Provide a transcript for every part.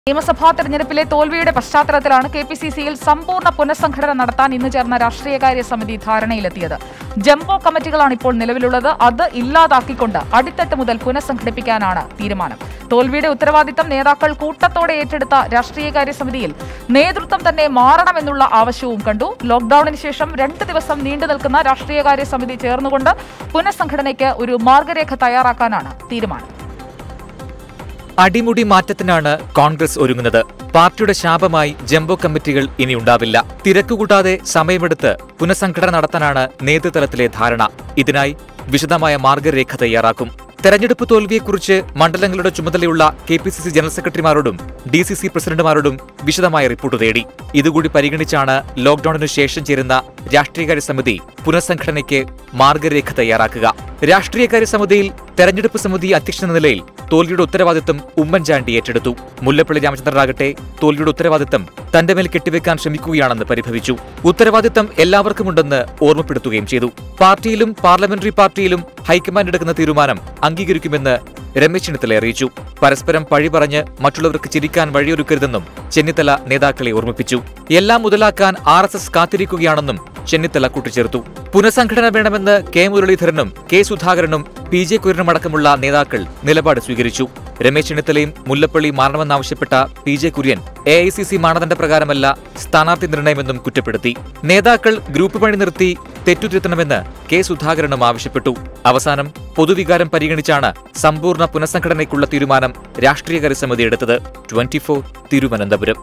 നിയമസഭാ തെരഞ്ഞെടുപ്പിലെ തോൽവിയുടെ പശ്ചാത്തലത്തിലാണ് കെ പി സി സിയിൽ സമ്പൂർണ്ണ പുനഃസംഘടന നടത്താൻ ഇന്ന് ചേർന്ന രാഷ്ട്രീയകാര്യ സമിതി ധാരണയിലെത്തിയത് ജംബോ കമ്മിറ്റികളാണ് ഇപ്പോൾ നിലവിലുള്ളത് അത് ഇല്ലാതാക്കിക്കൊണ്ട് അടിത്തട്ട് മുതൽ പുനഃസംഘടിപ്പിക്കാനാണ് തീരുമാനം തോൽവിയുടെ ഉത്തരവാദിത്തം നേതാക്കൾ കൂട്ടത്തോടെ ഏറ്റെടുത്ത രാഷ്ട്രീയകാര്യ സമിതിയിൽ നേതൃത്വം തന്നെ മാറണമെന്നുള്ള ആവശ്യവും കണ്ടു ലോക്ഡൌണിന് ശേഷം രണ്ട് ദിവസം നീണ്ടു നിൽക്കുന്ന രാഷ്ട്രീയകാര്യ സമിതി ചേർന്നുകൊണ്ട് പുനഃസംഘടനയ്ക്ക് ഒരു മാർഗരേഖ തയ്യാറാക്കാനാണ് തീരുമാനം അടിമുടി മാറ്റത്തിനാണ് കോൺഗ്രസ് ഒരുങ്ങുന്നത് പാർട്ടിയുടെ ശാപമായി ജംബോ കമ്മിറ്റികൾ ഇനി ഉണ്ടാവില്ല തിരക്കുകൂടാതെ സമയമെടുത്ത് പുനഃസംഘടന നടത്താനാണ് നേതൃതലത്തിലെ ധാരണ ഇതിനായി വിശദമായ മാർഗരേഖ തയ്യാറാക്കും തെരഞ്ഞെടുപ്പ് തോൽവിയെക്കുറിച്ച് മണ്ഡലങ്ങളുടെ ചുമതലയുള്ള K P C C general സെക്രട്ടറിമാരോടും ഡി സി സി പ്രസിഡന്റുമാരോടും വിശദമായ റിപ്പോർട്ട് തേടി ഇതുകൂടി പരിഗണിച്ചാണ് ലോക്ഡൌണിനു ശേഷം ചേരുന്ന രാഷ്ട്രീയകാര്യ സമിതി പുനഃസംഘടനയ്ക്ക് മാർഗരേഖ തയ്യാറാക്കുക രാഷ്ട്രീയകാര്യ സമിതിയിൽ തെരഞ്ഞെടുപ്പ് സമിതി അധ്യക്ഷൻ എന്ന നിലയിൽ തോൽവിയുടെ ഉത്തരവാദിത്തം ഉമ്മൻചാണ്ടി ഏറ്റെടുത്തു മുല്ലപ്പള്ളി രാമചന്ദ്രനാകട്ടെ തോൽവിയുടെ ഉത്തരവാദിത്തം തന്റെ മേൽ കെട്ടിവെക്കാൻ ശ്രമിക്കുകയാണെന്ന് പരിഭവിച്ചു ഉത്തരവാദിത്തം എല്ലാവർക്കുമുണ്ടെന്ന് ഓർമ്മപ്പെടുത്തുകയും ചെയ്തു പാർട്ടിയിലും പാർലമെന്ററി പാർട്ടിയിലും ഹൈക്കമാൻഡ് എടുക്കുന്ന തീരുമാനം അംഗീകരിക്കുമെന്ന് രമേശ് ചെന്നിത്തല അറിയിച്ചു പരസ്പരം പഴി പറഞ്ഞ് മറ്റുള്ളവർക്ക് ചിരിക്കാൻ വഴിയൊരുക്കരുതെന്നും ചെന്നിത്തല നേതാക്കളെ ഓർമ്മിപ്പിച്ചു എല്ലാം മുതലാക്കാൻ ആർ എസ് എസ് കാത്തിരിക്കുകയാണെന്നും ചെന്നിത്തല കൂട്ടിച്ചേർത്തു പുനഃസംഘടന വേണമെന്ന് കെ മുരളീധരനും കെ സുധാകരനും പി ജെ കുര്യനും അടക്കമുള്ള നേതാക്കൾ നിലപാട് സ്വീകരിച്ചു രമേശ് ചെന്നിത്തലയും മുല്ലപ്പള്ളി മാറണമെന്നാവശ്യപ്പെട്ട P J Kurien A I C C മാനദണ്ഡ പ്രകാരമല്ല സ്ഥാനാർത്ഥി നിർണയമെന്നും കുറ്റപ്പെടുത്തി നേതാക്കൾ ഗ്രൂപ്പ് പണി നിർത്തി തെറ്റുതിരുത്തണമെന്ന് കെ സുധാകരനും ആവശ്യപ്പെട്ടു അവസാനം പൊതുവികാരം പരിഗണിച്ചാണ് സമ്പൂർണ്ണ പുനഃസംഘടനയ്ക്കുള്ള തീരുമാനം രാഷ്ട്രീയകാര്യ സമിതി എടുത്തത് ട്വന്റി തിരുവനന്തപുരം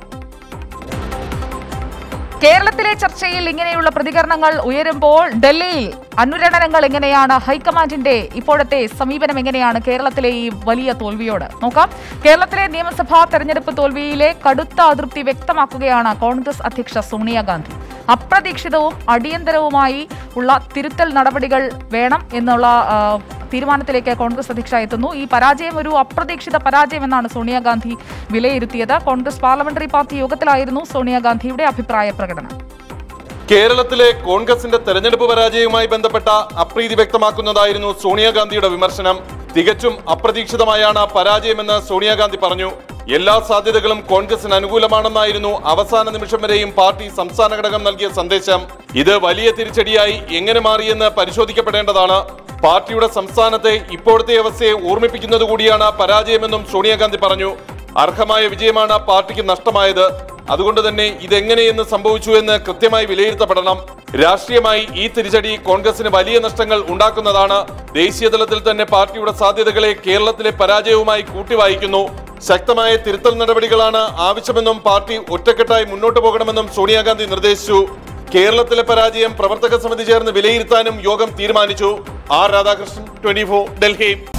കേരളത്തിലെ ചർച്ചയിൽ ഇങ്ങനെയുള്ള പ്രതികരണങ്ങൾ ഉയരുമ്പോൾ ഡൽഹിയിൽ അനുരണനങ്ങൾ എങ്ങനെയാണ് ഹൈക്കമാൻഡിന്റെ ഇപ്പോഴത്തെ സമീപനം എങ്ങനെയാണ് കേരളത്തിലെ ഈ വലിയ തോൽവിയോട് നോക്കാം കേരളത്തിലെ നിയമസഭാ തെരഞ്ഞെടുപ്പ് തോൽവിയിലെ കടുത്ത അതൃപ്തി വ്യക്തമാക്കുകയാണ് കോൺഗ്രസ് അധ്യക്ഷ സോണിയാഗാന്ധി അപ്രതീക്ഷിതവും അടിയന്തരവുമായി ഉള്ള തിരുത്തൽ നടപടികൾ വേണം എന്നുള്ള ആ, തീരുമാനത്തിലേക്ക് കോൺഗ്രസ് അധ്യക്ഷ എത്തുന്നു ഈ പരാജയം ഒരു അപ്രതീക്ഷിത പരാജയം എന്നാണ് സോണിയാഗാന്ധി വിലയിരുത്തിയത് കോൺഗ്രസ് പാർലമെന്ററി പാർട്ടി യോഗത്തിലായിരുന്നു സോണിയാഗാന്ധിയുടെ അഭിപ്രായ പ്രകടനം കേരളത്തിലെ കോൺഗ്രസിന്റെ തെരഞ്ഞെടുപ്പ് പരാജയവുമായി ബന്ധപ്പെട്ട അപ്രീതി വ്യക്തമാക്കുന്നതായിരുന്നു സോണിയാഗാന്ധിയുടെ വിമർശനം തികച്ചും അപ്രതീക്ഷിതമായാണ് പരാജയമെന്ന് സോണിയാഗാന്ധി പറഞ്ഞു എല്ലാ സാധ്യതകളും കോൺഗ്രസിന് അനുകൂലമാണെന്നായിരുന്നു അവസാന നിമിഷം വരെയും പാർട്ടി സംസ്ഥാന ഘടകം നൽകിയ സന്ദേശം ഇത് വലിയ തിരിച്ചടിയായി എങ്ങനെ മാറിയെന്ന് പരിശോധിക്കപ്പെടേണ്ടതാണ് പാർട്ടിയുടെ സംസ്ഥാനത്തെ ഇപ്പോഴത്തെ അവസ്ഥയെ ഓർമ്മിപ്പിക്കുന്നത് കൂടിയാണ് പരാജയമെന്നും സോണിയാഗാന്ധി പറഞ്ഞു അർഹമായ വിജയമാണ് പാർട്ടിക്ക് നഷ്ടമായത് അതുകൊണ്ട് തന്നെ ഇതെങ്ങനെയെന്ന് സംഭവിച്ചു എന്ന് കൃത്യമായി വിലയിരുത്തപ്പെടണം രാഷ്ട്രീയമായി ഈ തിരിച്ചടി കോൺഗ്രസിന് വലിയ നഷ്ടങ്ങൾ ഉണ്ടാക്കുന്നതാണ് ദേശീയ തലത്തിൽ തന്നെ പാർട്ടിയുടെ സാധ്യതകളെ കേരളത്തിലെ പരാജയവുമായി കൂട്ടിവായിക്കുന്നു ശക്തമായ തിരുത്തൽ നടപടികളാണ് ആവശ്യമെന്നും പാർട്ടി ഒറ്റക്കെട്ടായി മുന്നോട്ട് പോകണമെന്നും സോണിയാഗാന്ധി നിർദ്ദേശിച്ചു കേരളത്തിലെ പരാജയം പ്രവർത്തക സമിതി ചേർന്ന് വിലയിരുത്താനും യോഗം തീരുമാനിച്ചു ആർ രാധാകൃഷ്ണൻ ട്വന്റി ഡൽഹി